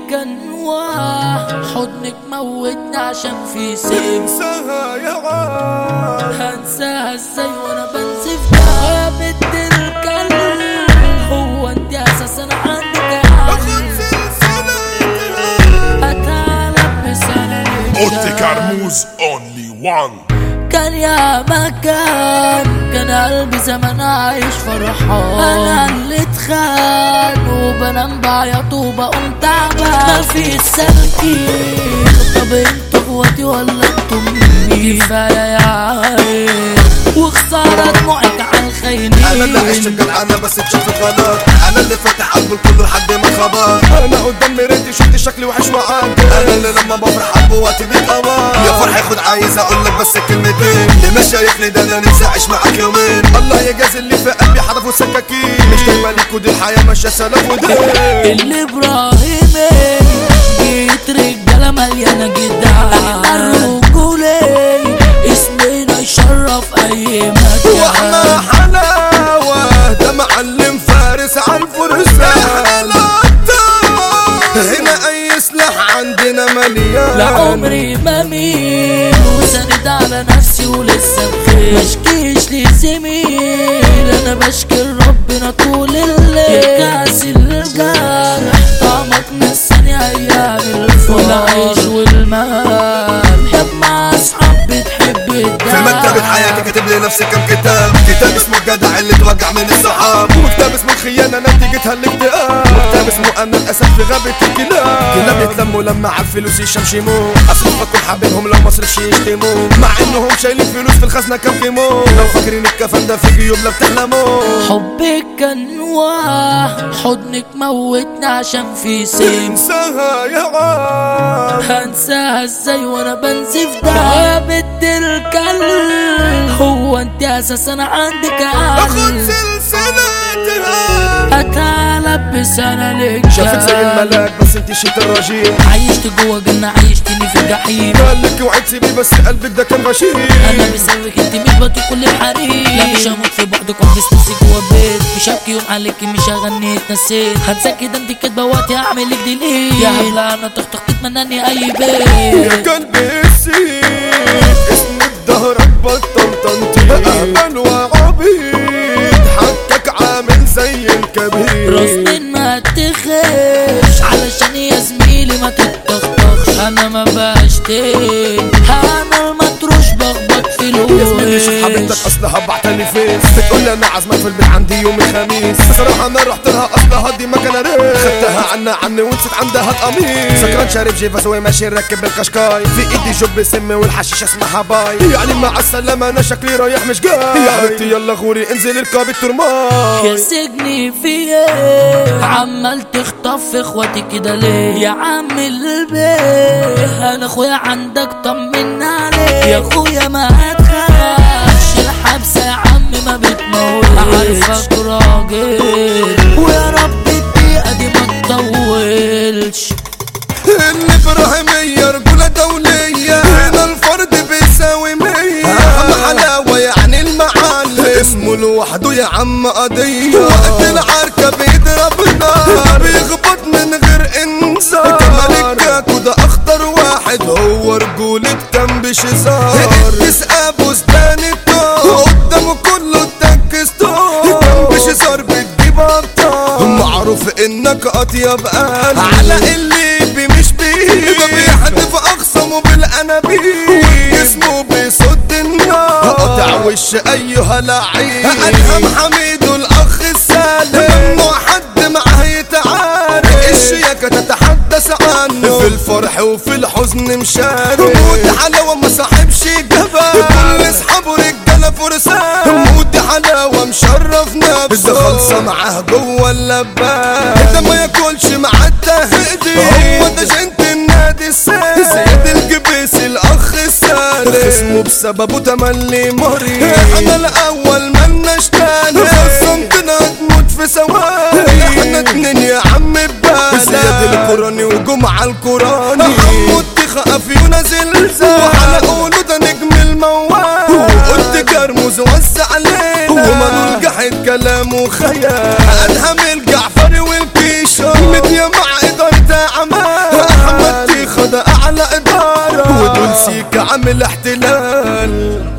انواع حضنك موتني عشان في سيف انساها يا عم هنساها ازاي وانا بنسف ده يا بنت الكلب هو انت اساسا عندك اخد عقل سلسلة اتعلم بسنة اوتي كرموز اونلي وان كان يا مكان كان قلبي زمان عايش فرحان انا اللي اتخان وبنام بعيط وبقوم تعبان ما في سلكين طب انتوا اخواتي ولا انتوا مني كفايه يا عين وخساره دموعك على الخاينين انا اللي عشت انا بس اتشافت غلط انا اللي فاتح قلب الكل لحد ما خبط انا قدام مرايتي شفت شكلي وحش معاك انا اللي لما بفرح حب وقتي بيتقمر يا فرحي خد عايز اقول لك بس كلمتين اللي مش شايفني ده انا نفسي اعيش معاك يومين الله يجازي اللي في قلبي حدفوا سكاكين مش دايما ليك ودي الحياه ماشيه سلف ودين اللي ابراهيمي جيت رجاله مليانه جدع احنا الرجولي اسمنا يشرف اي واحنا مكان حلاوة ده معلم فارس على الفرسان هنا اي سلاح عندنا مليان لا عمري ما ميل وسند على نفسي ولسه بخير مشكيش لزميل انا بشكي ربنا طول الليل كاس الجرح طعمك نساني ايام الفرح والعيش والمال طب مع اصحاب بتحب الدم في مكتبة حياتي كاتب لي نفسي كم كتاب كتاب اسمه الجدع اللي توجع من الصحاب وكتاب اسمه الخيانة نتيجتها الاكتئاب وكتاب اسمه انا الاسد في غابة الكلاب كلاب يتلموا لما على الفلوس يشمشموا اصرف اكون حاببهم لو ما اصرفش يشتموا مع انهم شايلين فلوس في الخزنة كم كيمو لو فاكرين الكفن ده في جيوب لا بتحلموا حبك كان واح حضنك موتني عشان في سيف انساها يا عم هنساها ازاي وانا بنسف ده يا بنت الكلب هو انت اساسا عندك اخد عقل سلسلتها اتعلب بسنة لك شافك زي الملاك بس انت شيت الرجيم عيشت جوا جنة عيشتني في الجحيم قال لك وعد سيبي بس قلبك ده كان غشيم انا بسويك انت مش بطي كل الحريم لا مش هموت في بعضكم بس نفسي جوا البيت مش هبكي يوم عليكي مش هغني اتنسيت هنساكي ده انت كدبه وقتي هعمل لك ديليت يا هبله انا تخطخ تتمناني اي يا بيت قلبي السيد اسم الدهر بطل تنطيط اهبل وعبيد حقك عامل زي الكبير راس ما تخش علشان يا زميلي ما تتخطخش انا ما بشتي انا المطروش بخبط في يا زميلي شوف حبيبتك الوش اصلها بعتلي فيس بتقول لي انا عازمك في البيت عندي يوم الخميس بصراحه انا رحت لها اصلها دي مكان ريس خدتها عنا عني ونسيت عندها القميص سكران شارب جيفاس وهي ماشي راكب الكشكاي في ايدي جب سم والحشيش اسمها باي يعني مع السلامه انا شكلي رايح مش جاي يا حبيبتي يلا غوري انزل اركبي يا الترماي سجني في ايه عمال تخطف في اخواتي كده ليه يا عم البيه انا اخويا عندك طمنا عليه يا اخويا ما هتخافش الحبسه يا عم ما بتموتش عارفك راجل ويا رب الدقيقه دي ما تطولش الابراهيميه رجوله دوليه هنا الفرد بيساوي مية اهم حلاوه يعني المعلم اسمه لوحده يا عم قضيه وقت العركه بيضرب نار بيخبط من غير انذار كمان الكاكو ده اخطر واحد هو رجولة تنبش هزار تسقى بستان الطار قدامه كله تكس طار تنبش هزار بتجيب ابطال معروف انك اطيب قلب على اللي مش بيه ده بيحدف اخصمه بالانابيب وجسمه بيصد النار قطع وش ايها لعيب ادهم حميد الاخ السالم ممنوع حد معاه يتعارك الشياكة تتحدث عنه في الفرح وفي الحزن مشارك مود حلاوة ما صاحبش جبل كل اصحابه رجالة فرسان مود حلاوة مشرف نفسه ده خلصة معاه جوه اللبان ده ما ياكلش مع التهدي هو ده جنت النادي السادس زياد الجبيس الاخ السادس خصمه بسببه تملي مريض احنا الاول ملناش تاني خصمتنا تموت في ثواني احنا اتنين يا عم ببالي زياد القراني وجمعة القراني محمود تخا افيونا زلزال وعلى قوله ده نجم الموال وقلت كرموز وسع علينا ومنول جحد كلامه خيال ادهم الجعفري والكيشو ميديا مع ادارة اعمال سيكا عامل احتلال